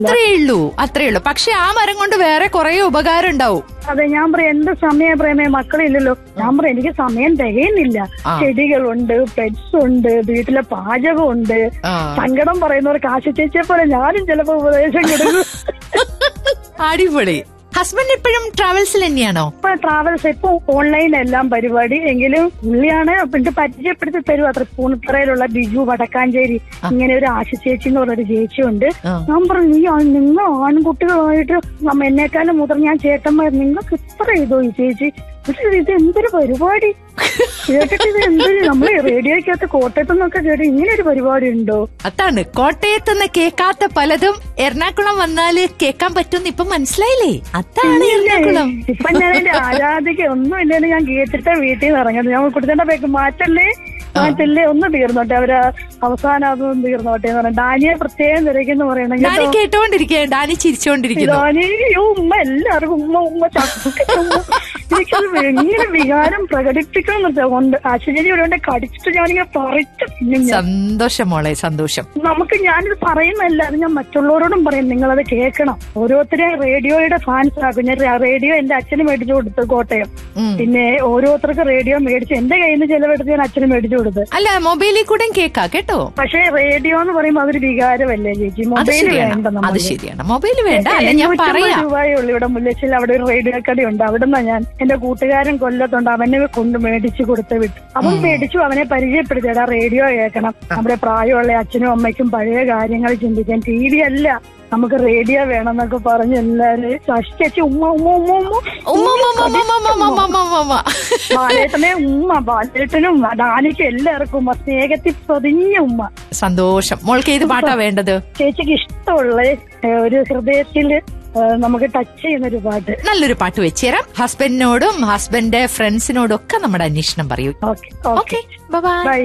അത്രേ ഉള്ളൂ അത്രേ ഉള്ളൂ പക്ഷെ ആ മരം കൊണ്ട് വേറെ കുറെ ഉപകാരം ഉണ്ടാവും അതെ ഞാൻ പറയാം എന്ത് സമയം പ്രേമേ മക്കളില്ലല്ലോ ഞാൻ പറയാം എനിക്ക് സമയം തികയുന്നില്ല ആ. ചെടികളുണ്ട് പെറ്റ്സ് ഉണ്ട് വീട്ടിലെ പാചകമുണ്ട് ആ. സങ്കടം പറയുന്നവർക്ക് ആശ ചേച്ചിയെ പോലെ ഞാനും ചിലപ്പോ ഉപദേശം കൊടുക്കും അടിപൊളി ഹസ്ബൻഡ് ഇപ്പോഴും ട്രാവൽസിൽ തന്നെയാണോ ഇപ്പൊ ട്രാവൽസ് ഇപ്പൊ ഓൺലൈൻ എല്ലാം പരിപാടി എങ്കിലും പുള്ളിയാണ് പിന്നെ പരിചയപ്പെടുത്തി തരും അത്ര പൂണിത്തറയിലുള്ള ബിജു വടക്കാഞ്ചേരി ഇങ്ങനെ ഒരു ആശ ചേച്ചി എന്ന് പറഞ്ഞൊരു ചേച്ചിയുണ്ട് ആ. ഞാൻ പറഞ്ഞു ഈ ആ- നിങ്ങൾ ആൺകുട്ടികളായിട്ട് നമ്മ എന്നെക്കാളും മുതിർന്ന ഞാൻ ചേട്ടന്മാർ നിങ്ങൾക്ക് ഇത്ര ഇതോ ഈ ചേച്ചി പക്ഷെ ഇത് എന്തൊരു പരിപാടി കേട്ടിട്ട് ഇത് എന്തൊരു നമ്മള് റേഡിയോയ്ക്കകത്ത് കോട്ടയത്തു നിന്നൊക്കെ കേട്ട് ഇങ്ങനെ ഒരു പരിപാടി ഉണ്ടോ അതാണ് കോട്ടയത്ത് നിന്ന് കേൾക്കാത്ത പലതും എറണാകുളം വന്നാല് കേൾക്കാൻ പറ്റുമെന്ന് ഇപ്പൊ മനസ്സിലായില്ലേ അതാണ് എറണാകുളം ഇപ്പൊ ഞാൻ എന്റെ ആരാധിക ഒന്നും ഇല്ലെന്ന് ഞാൻ കേട്ടിട്ട് വീട്ടിൽ നിന്ന് ഇറങ്ങുന്നത് ഞാൻ കുട്ടിന്റെ പേക്ക് മാറ്റല്ലേ മാറ്റല്ലേ ഒന്ന് തീർന്നോട്ടെ അവര് അവസാനം അതൊന്നും തീർന്നോട്ടെ എന്ന് പറഞ്ഞു ഡാനിയെ പ്രത്യേകം തിരക്കെന്ന് പറയണം ഡാനി കേട്ടോണ്ടിരിക്കുക ഡാനി ചിരിച്ചോണ്ടിരിക്കുന്നു ഡാനി അയ്യോ ഉമ്മ എല്ലാവർക്കും ഉമ്മ ഉമ്മ ചക്ക ഉമ്മ എനിക്കത് എങ്ങനെ വികാരം പ്രകടിപ്പിക്കണം കൊണ്ട് ആശ്ചര്യം ഇവിടെ കൊണ്ട് കടിച്ചിട്ട് ഞാനിങ്ങനെ പറിച്ചു പിന്നെ ഞാൻ സന്തോഷം മോളെ സന്തോഷം നമുക്ക് ഞാനിത് പറയുന്നല്ല അത് ഞാൻ മറ്റുള്ളവരോടും പറയും നിങ്ങളത് കേൾക്കണം ഓരോരുത്തരെ റേഡിയോയുടെ ഫാൻസ് ആക്കും ഞാൻ ര- റേഡിയോ എന്റെ അച്ഛന് മേടിച്ചു കൊടുത്തു കോട്ടയം ഉം. പിന്നെ ഓരോരുത്തർക്ക് റേഡിയോ മേടിച്ച് എന്റെ കയ്യിൽ നിന്ന് ചിലവെടുത്ത് ഞാൻ അച്ഛന് മേടിച്ചു കൊടുത്ത് അല്ല മൊബൈലിൽ കൂടെ കേൾക്കാം കേട്ടോ പക്ഷേ റേഡിയോ എന്ന് പറയുമ്പോൾ അതൊരു വികാരമല്ലേ ചേച്ചി അത് മൊബൈൽ ശരിയാണ് വേണ്ട അത് നമുക്ക് ശരിയാണ് മൊബൈൽ വേണ്ട അല്ല ഞാൻ എണ്ണൂറ്റമ്പത് പറയാം രൂപയേ ഉള്ളൂ ഇവിടെ മുല്ലശ്ശേരി അവിടെ ഒരു റേഡിയോ കടയുണ്ട് അവിടെ നിന്നാ ഞാൻ എന്റെ കൂട്ടുകാരൻ കൊല്ലത്തുണ്ട് അവനെ കൊണ്ട് മേടിച്ചു കൊടുത്ത് വിട്ടു അവൻ മേടിച്ചു അവനെ പരിചയപ്പെടുത്തിയടാ റേഡിയോ കേൾക്കണം നമ്മുടെ പ്രായമുള്ള അച്ഛനും അമ്മയ്ക്കും പഴയ കാര്യങ്ങൾ ചിന്തിക്കാൻ ടി വി അല്ല നമുക്ക് റേഡിയോ വേണം എന്നൊക്കെ പറഞ്ഞ് എല്ലാരും ശശി ചേച്ചി ഉമ്മ ഉമ്മ ഉമ്മ ഉമ്മ ഉമ്മ, ഉമ്മ, ഉമ്മ, ഉമ്മ, ഉമ്മ, ഉമ്മ, ഉമ്മ, ഉമ്മ, ഉമ്മ. ബാലേട്ടനെ ഉമ്മ ബാലേട്ടനും ഡാനിക്കും എല്ലാവർക്കും ഉമ്മ സ്നേഹത്തിൽ പൊതിഞ്ഞ ഉമ്മ സന്തോഷം മോൾക്ക് ഏത് പാട്ടാ വേണ്ടത് ചേച്ചിക്ക് ഇഷ്ടമുള്ള ഏ, ഒരു ഹൃദയത്തിൽ ഏ, നമുക്ക് ടച്ച് ചെയ്യുന്ന ഒരു പാട്ട് നല്ലൊരു പാട്ട് വെച്ചുതരാം ഹസ്ബൻഡിനോടും ഹസ്ബൻഡ് ഫ്രണ്ട്സിനോടും ഒക്കെ നമ്മുടെ അന്വേഷണം പറയൂ okay okay okay bye by